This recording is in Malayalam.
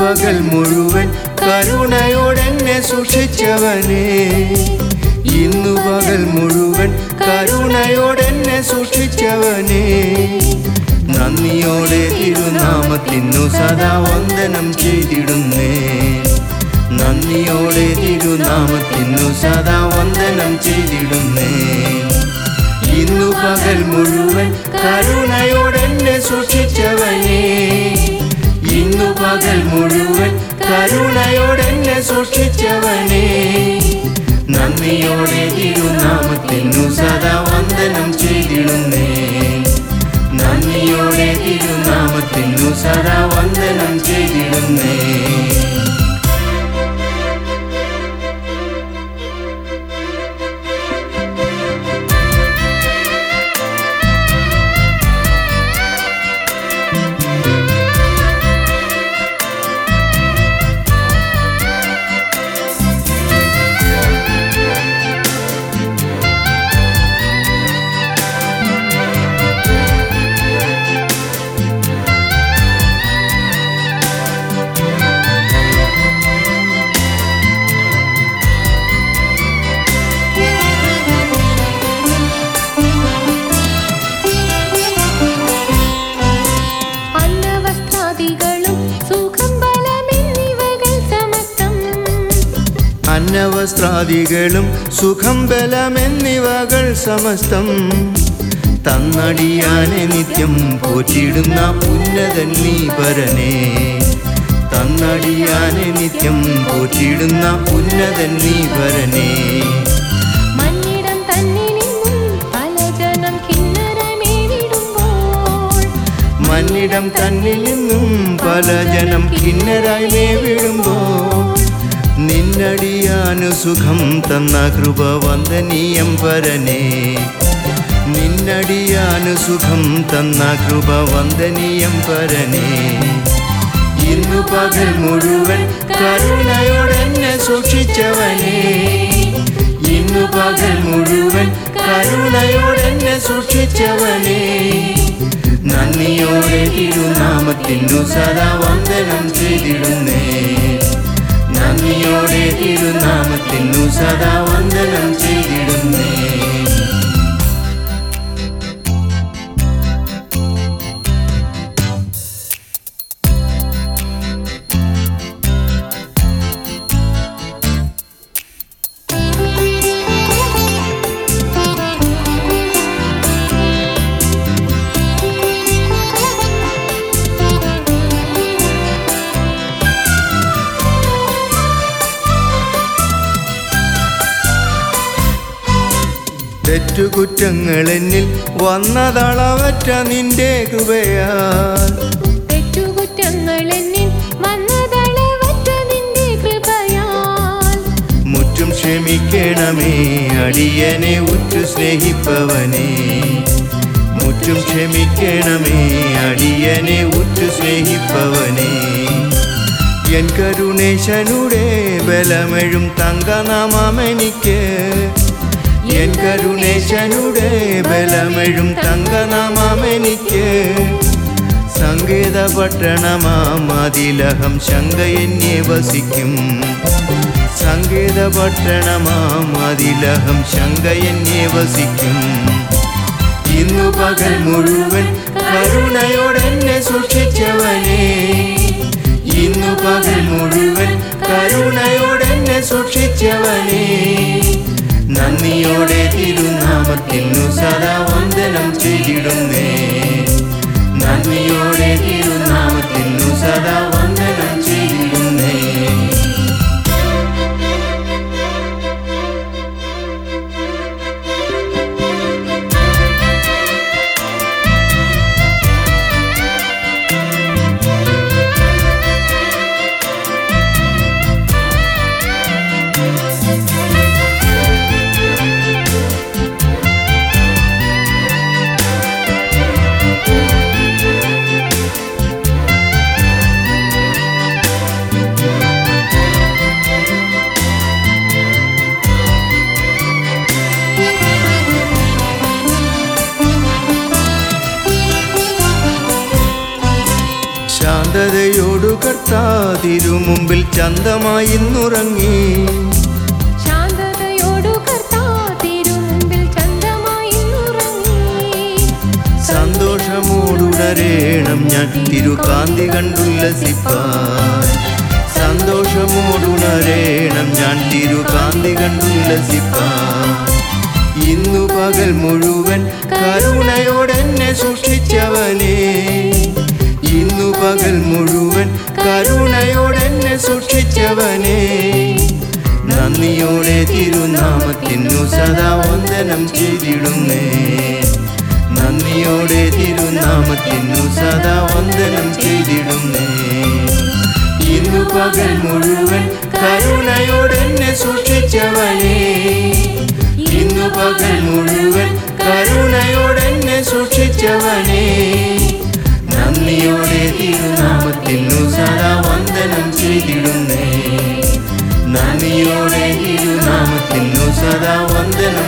പകൽ മുഴുവൻ കരുണയോടെന്നെ സൂക്ഷിച്ചവനെ ഇന്നു പകൽ മുഴുവൻ കരുണയോടെന്നെ സൂക്ഷിച്ചവനെ നന്ദിയോടെ തിരുനാമത്തിനു സദാ വന്ദനം ചെയ്തിടുന്നേ നന്ദിയോടെ തിരുനാമത്തിനു സദാ വന്ദനം ചെയ്തിടുന്നേ ഇന്നു പകൽ മുഴുവൻ കരുണയോടെന്നെ സൂക്ഷിച്ചവനെ ഇന്നു പകൽ മുഴുവൻ കരുണയോടെന്നെ സൂക്ഷിച്ചവനെ നന്ദിയോടെ തിരുനാമത്തിനു സദാ വന്ദനം ചെയ്തിടുന്നേ നന്ദിയോടെ തിരുനാമത്തിനു സദാ വന്ദനം ചെയ്തിടുന്നേ അന്നവസ്ത്രാദികളും സുഖം ബലമെന്നിവകൾ സമസ്തം അന്നവസ്ത്രാദികളും സുഖം ബലമെന്നിവകൾ സമസ്തം തന്നടിയാനെ നിത്യം പോറ്റിടുന്ന ഉന്നതൻ നീ പരനെ തന്നടിയാനെ നിത്യം പോറ്റിടുന്ന ഉന്നതൻ നീ പരനെ മഞ്ഞിടം തന്നിൽ നിന്നും പലജനം കിന്നരമേവിടുമ്പോൾ മന്നിടം തന്നിൽ നിന്നും പല ജനം കിന്നരായി മേവിടുമ്പോ നിന്നടിയാനു സുഖം തന്ന കൃപ വന്ദനീയം പരനെ നിന്നടിയാനു സുഖം തന്ന കൃപ വന്ദനീയം പരനെ ഇന്നു പകൽ മുഴുവൻ കരുണയോടെന്നെ സൂക്ഷിച്ചവനെ ഇന്നു പകൽ മുഴുവൻ കരുണയോടെന്നെ സൂക്ഷിച്ചവനെ നന്ദിയോടെ തിരുനാമത്തിനു സദാ വന്ദനം ചെയ്തിടുന്നേ നന്ദിയോടെ തിരുനാമത്തിനു സദാ വന്ദനം ചെയ്തിടുന്നേ തെറ്റുകുറ്റങ്ങൾ എന്നിൽ വന്നതളവറ്റ നിന്റെ കൃപയാൽ തെറ്റുകുറ്റങ്ങൾ എന്നിൽ വന്നതളവറ്റ നിന്റെ കൃപയാൽ മുറ്റും ക്ഷമിക്കണമേ അടിയനെ ഉറ്റു സ്നേഹിപ്പവനെ മുറ്റും ക്ഷമിക്കണമേ അടിയനെ ഉറ്റു സ്നേഹിപ്പവനെ എൻ കരുണേശനുടെ ബലമെഴും തങ്കനാമെനിക്ക് എൻ കരുണേശനുടെ ബലമെഴും തങ്കനാമെനിക്ക് സങ്കേത പട്ടണമാതിലഹം ശങ്ക എന്നെ വസിക്കും സങ്കേത പട്ടണമാതിലഹം ശങ്ക എന്നെ വസിക്കും ഇന്നു പകൽ മുഴുവൻ കരുണയോടെന്നെ സൂക്ഷിച്ചവനെ ഇന്നു പകൽ മുഴുവൻ കരുണയോടെന്നെ സൂക്ഷിച്ചവനെ നന്ദിയോടെ തിരുനാമത്തിനു സദാ വന്ദനം ചെയ്തിടുന്നേ നന്ദിയോടെ തിരുനാമത്തിനു സദാ വന്ദനം ചെയ്തിടുന്നേ തിരുമുമ്പിൽ ചന്തമായി ഇന്നുറങ്ങി ശാന്തതയോടു കർത്താ തിരുമുമ്പിൽ ചന്തമായി ഉറങ്ങി സന്തോഷമോടുണരേണം ഞാൻ തിരുകാന്തി കണ്ടുല്ലസിപ്പാൻ സന്തോഷമോടുണരേണം ഞാൻ തിരുകാന്തി കണ്ടുല്ലസിപ്പാൻ ഇന്നു പകൽ മുഴുവൻ കരുണയോടെന്നെ സൂക്ഷിച്ചവനേ ഇന്നു പകൽ മുഴുവൻ കരുണയോടെന്നെ സൂക്ഷിച്ചവനേ നന്ദിയോടെ തിരുനാമത്തിനു സദാ വന്ദനം ചെയ്തിടുന്നേ നന്ദിയോടെ തിരുനാമത്തിനു സദാ വന്ദനം ചെയ്തിടുന്നേ ഇന്നു പകൽ മുഴുവൻ കരുണയോടെന്നെ സൂക്ഷിച്ചവനേ ഇന്നു പകൽ മുഴുവൻ കരുണയോടെന്നെ സൂക്ഷിച്ചവനേ നന്ദിയോടെ തിരുനാമത്തിനു സദാ വന്ദനം ചെയ്തിടുന്നേ നന്ദിയോടെ തിരുനാമത്തിനു സദാ വന്ദനം